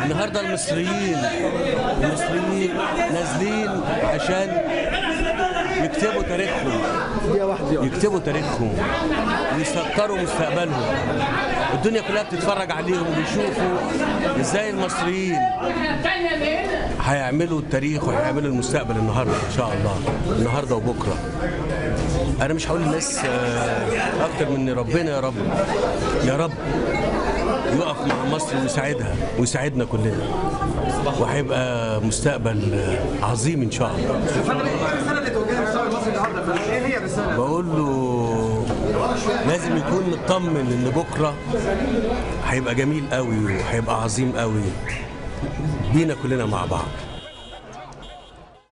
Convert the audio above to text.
النهارده المصريين المصريين نازلين عشان يكتبوا تاريخهم دقيقة واحدة دقيقة واحدة. يكتبوا تاريخهم ويسكروا مستقبلهم الدنيا كلها بتتفرج عليهم وبيشوفوا ازاي المصريين هيعملوا التاريخ وهيعملوا المستقبل النهارده ان شاء الله النهارده وبكره انا مش هقول للناس آه، اكتر من إن ربنا يا رب يا رب يقف مع مصر ويساعدها ويساعدنا كلنا وهيبقى مستقبل آه، عظيم ان شاء الله الرسالة اللي توجهها للشعب المصري النهارده فندم، ايه هي الرسالة؟ بقول له لازم يكون مطمن ان بكره هيبقى جميل قوي وهيبقى عظيم قوي بينا كلنا مع بعض